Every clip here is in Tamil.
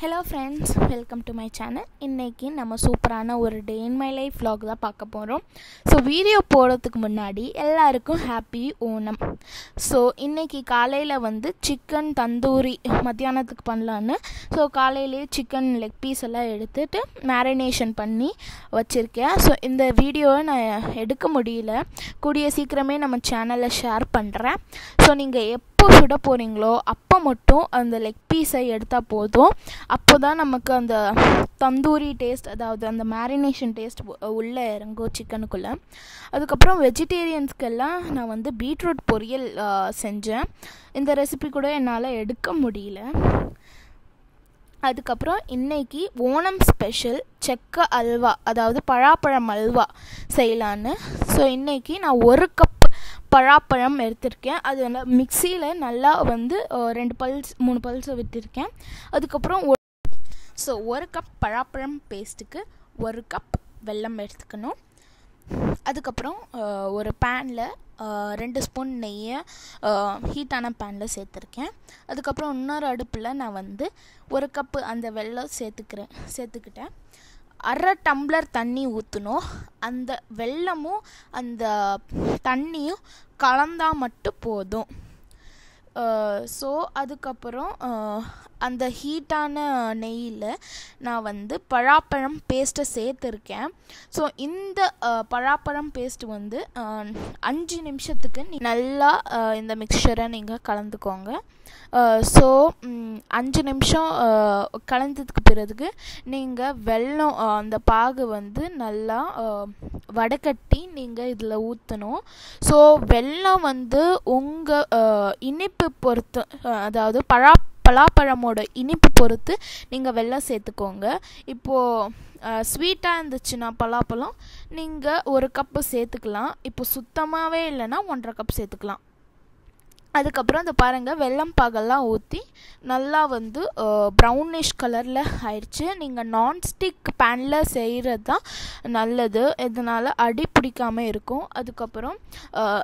hello friends welcome to my channel இன்றைக்கி நம்ம சூப்பரான ஒரு day in my life vlog தான் பார்க்க போகிறோம் ஸோ வீடியோ போடுறதுக்கு முன்னாடி எல்லாருக்கும் ஹாப்பி ஓணம் ஸோ இன்றைக்கி காலையில் வந்து சிக்கன் தந்தூரி மத்தியானத்துக்கு பண்ணலான்னு ஸோ காலையிலேயே சிக்கன் லெக் பீஸ் எல்லாம் எடுத்துட்டு மேரினேஷன் பண்ணி வச்சுருக்கேன் ஸோ இந்த வீடியோவை நான் எடுக்க முடியல கூடிய சீக்கிரமே நம்ம சேனலில் ஷேர் பண்ணுறேன் ஸோ நீங்கள் எப்போ சுட போகிறீங்களோ அப்போ மட்டும் அந்த லெக் பீஸை எடுத்தால் போதும் அப்போ தான் நமக்கு அந்த தந்தூரி டேஸ்ட் அதாவது அந்த மேரினேஷன் டேஸ்ட் உள்ளே இறங்கும் சிக்கனுக்குள்ளே அதுக்கப்புறம் வெஜிடேரியன்ஸ்க்கெல்லாம் நான் வந்து பீட்ரூட் பொரியல் ஆ, செஞ்சேன் இந்த ரெசிபி கூட என்னால் எடுக்க முடியல அதுக்கப்புறம் இன்னைக்கு ஓணம் ஸ்பெஷல் செக்க அல்வா அதாவது பழாப்பழம் அல்வா செய்யலான்னு ஸோ இன்னைக்கு நான் ஒரு கப் பழாப்பழம் எடுத்திருக்கேன் அது வந்து மிக்சியில் நல்லா வந்து அஹ், ரெண்டு பல்ஸ் மூணு பல்ஸை விட்டுருக்கேன் அதுக்கப்புறம் ஸோ ஒரு கப் பழாப்பழம் பேஸ்ட்டுக்கு ஒரு கப் வெல்லம் எடுத்துக்கணும் அதுக்கப்புறம் அஹ், ஒரு பேனில் ரெண்டு ஸ்பூன் நெய்யை ஹீட்டான பேனில் சேர்த்துருக்கேன் அதுக்கப்புறம் இன்னொரு அடுப்பில் நான் வந்து ஒரு கப்பு அந்த வெல்லம் சேர்த்துக்கிறேன் சேர்த்துக்கிட்டேன் அரை டம்ளர் தண்ணி ஊற்றணும் அந்த வெல்லமும் அந்த தண்ணியும் கலந்தால் மட்டும் போதும் ஸோ அதுக்கப்புறம் அஹ், அந்த ஹீட்டான நெய்யில் நான் வந்து பழாப்பழம் பேஸ்ட்டை சேர்த்துருக்கேன் ஸோ இந்த அஹ், பழாப்பழம் பேஸ்ட் வந்து அஹ், அஞ்சு நிமிஷத்துக்கு நீ நல்லா அஹ், இந்த மிக்சரை நீங்கள் கலந்துக்கோங்க ஸோ அஞ்சு நிமிஷம் அஹ், கலந்ததுக்கு பிறகு நீங்கள் வெல்லம் அஹ், அந்த பாகு வந்து நல்லா அஹ், வடகட்டி நீங்கள் இதில் ஊற்றணும் ஸோ வெல்லம் வந்து உங்கள் இனிப்பு பொறுத்து அஹ், அதாவது பழா பலாப்பழமோட இனிப்பு பொறுத்து நீங்கள் வெல்லம் சேர்த்துக்கோங்க இப்போது ஸ்வீட்டாக இருந்துச்சுன்னா பலாப்பழம் நீங்கள் ஒரு கப்பு சேர்த்துக்கலாம் இப்போ சுத்தமாகவே இல்லைன்னா ஒன்றரை கப் சேர்த்துக்கலாம் அதுக்கப்புறம் இந்த பாருங்கள் வெல்லம் பாகெல்லாம் ஊற்றி நல்லா வந்து ப்ரௌனிஷ் கலரில் ஆயிடுச்சு நீங்கள் நான்ஸ்டிக் பேனில் செய்கிறது தான் நல்லது இதனால் அடி பிடிக்காம இருக்கும் அதுக்கப்புறம் அஹ்,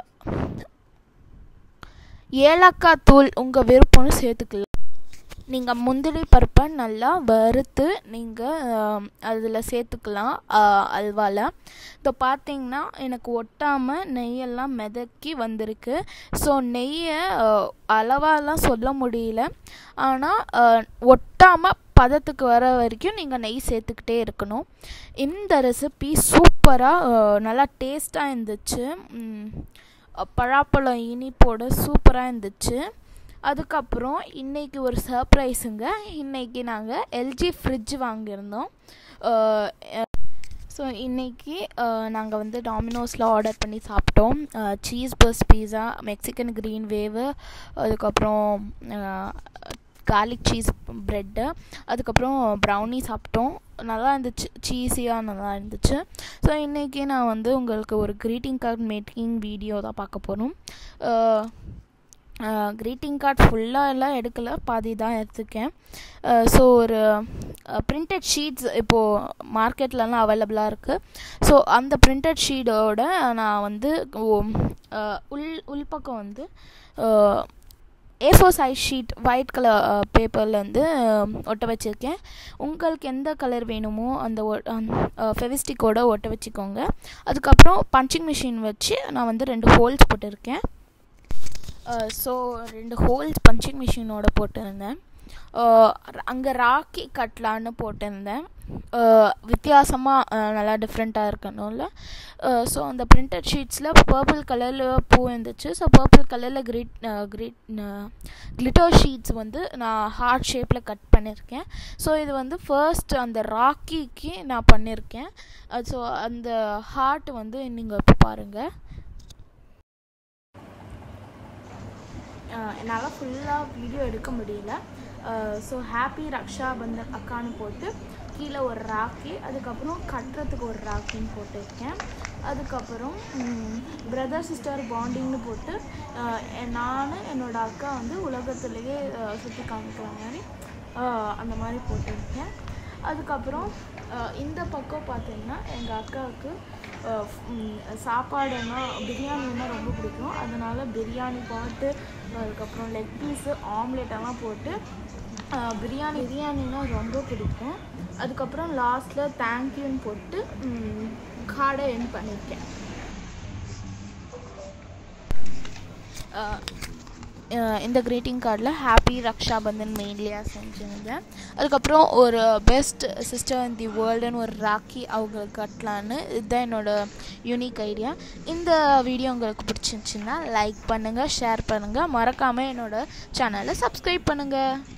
ஏலக்காய் தூள் உங்கள் விருப்பம்னு சேர்த்துக்கலாம் நீங்கள் முந்திரி பருப்பை நல்லா வறுத்து நீங்கள் அதில் சேர்த்துக்கலாம் அல்வாவில் இப்போ பார்த்தீங்கன்னா எனக்கு ஒட்டாமல் நெய்யெல்லாம் மிதக்கி வந்திருக்கு ஸோ நெய்யை அஹ், அளவாலாம் சொல்ல முடியல ஆனால் ஒட்டாமல் பதத்துக்கு வர வரைக்கும் நீங்கள் நெய் சேர்த்துக்கிட்டே இருக்கணும் இந்த ரெசிபி சூப்பராக நல்லா டேஸ்ட்டாக இருந்துச்சு ம், பழாப்பழம் இனிப்போட சூப்பராக இருந்துச்சு அதுக்கப்புறம் இன்றைக்கி ஒரு சர்ப்ரைஸுங்க இன்றைக்கி நாங்கள் எல்ஜி ஃப்ரிட்ஜ் வாங்கியிருந்தோம் ஸோ இன்றைக்கி நாங்கள் வந்து டாமினோஸில் ஆர்டர் பண்ணி சாப்பிட்டோம் cheese burst pizza Mexican green wave அதுக்கப்புறம் கார்லிக் சீஸ் ப்ரெட்டு அதுக்கப்புறம் ப்ரௌனி சாப்பிட்டோம் நல்லா இருந்துச்சு சீஸியாக நல்லா இருந்துச்சு ஸோ இன்றைக்கி நான் வந்து உங்களுக்கு ஒரு க்ரீட்டிங் கார்டு மேக்கிங் வீடியோ தான் பார்க்க போகிறோம் க்ரீட்டிங் கார்டு ஃபுல்லாக எல்லாம் எடுக்கல பாதி தான் எடுத்துக்கேன் ஸோ ஒரு பிரிண்டட் ஷீட்ஸ் இப்போது மார்க்கெட்லலாம் அவைலபிளாக இருக்குது ஸோ அந்த பிரிண்டட் ஷீட்டோட நான் வந்து ஓ- அஹ் உள் உள்பக்கம் வந்து A four size sheet white colour பேப்பரில் வந்து அஹ், ஒட்ட வச்சுருக்கேன் உங்களுக்கு எந்த கலர் வேணுமோ அந்த ஃபெவிஸ்டிக்கோட ஒட்ட வச்சுக்கோங்க அதுக்கப்புறம் பஞ்சிங் மிஷின் வச்சு நான் வந்து ரெண்டு ஹோல்ஸ் போட்டிருக்கேன் ஸோ ரெண்டு ஹோல்ஸ் பஞ்சிங் மிஷினோட போட்டிருந்தேன் அங்கே ராக்கி கட்லான்னு போட்டிருந்தேன் வித்தியாசமாக நல்லா டிஃப்ரெண்ட்டாக இருக்கணும்ல ஸோ அந்த பிரிண்டட் ஷீட்ஸில் பர்பிள் கலரில் பூ இருந்துச்சு ஸோ பர்பிள் கலரில் கிரிட் கிரிட் கிளிட்டர் ஷீட்ஸ் வந்து நான் ஹார்ட் ஷேப்பில் கட் பண்ணியிருக்கேன் ஸோ இது வந்து ஃபர்ஸ்ட் அந்த ராக்கிக்கு நான் பண்ணியிருக்கேன் ஸோ அந்த ஹார்ட் வந்து நீங்கள் இப்போ பாருங்கள் என்னால் ஃபுல்லாக வீடியோ எடுக்க முடியல ஸோ ஹாப்பி ரக்ஷா பந்தன் அக்கான்னு போட்டு கீழே ஒரு ராக்கி அதுக்கப்புறம் கட்டுறதுக்கு ஒரு ராக்கின்னு போட்டிருக்கேன் அதுக்கப்புறம் பிரதர் சிஸ்டர் பாண்டிங்னு போட்டு அஹ், எ- நான் என்னோட அக்கா வந்து உலகத்துலேயே சுற்றி காமிக்கிற மாதிரி அஹ், அந்த மாதிரி போட்டிருக்கேன் அதுக்கப்புறம் அஹ், இந்த பக்கம் பார்த்தீங்கன்னா எங்கள் அக்காவுக்கு அஹ், ம், சாப்பாடுன்னா பிரியாணின்னா ரொம்ப பிடிக்கும் அதனால பிரியாணி பாட்டு அதுக்கப்புறம் லெக் பீஸு ஆம்லேட் எல்லாம் போட்டு பிரியாணி பிரியாணினா ரொம்ப பிடிக்கும் அதுக்கப்புறம் லாஸ்ட்டில் தேங்க்யூன்னு போட்டு கார்டை என் பண்ணியிருக்கேன் இந்த க்ரீட்டிங் கார்டில் ஹாப்பி ரக்ஷா பந்தன் மெயின்லியாக செஞ்சுருந்தேன் அதுக்கப்புறம் ஒரு பெஸ்ட் சிஸ்டர் இன் தி வேர்ல்டுன்னு ஒரு ராக்கி அவங்களுக்கு கட்டலான்னு இதுதான் என்னோடய யூனிக் ஐடியா இந்த வீடியோ உங்களுக்கு பிடிச்சிருந்துச்சின்னா லைக் பண்ணுங்கள் ஷேர் பண்ணுங்கள் மறக்காமல் என்னோடய சேனலை சப்ஸ்கிரைப் பண்ணுங்கள்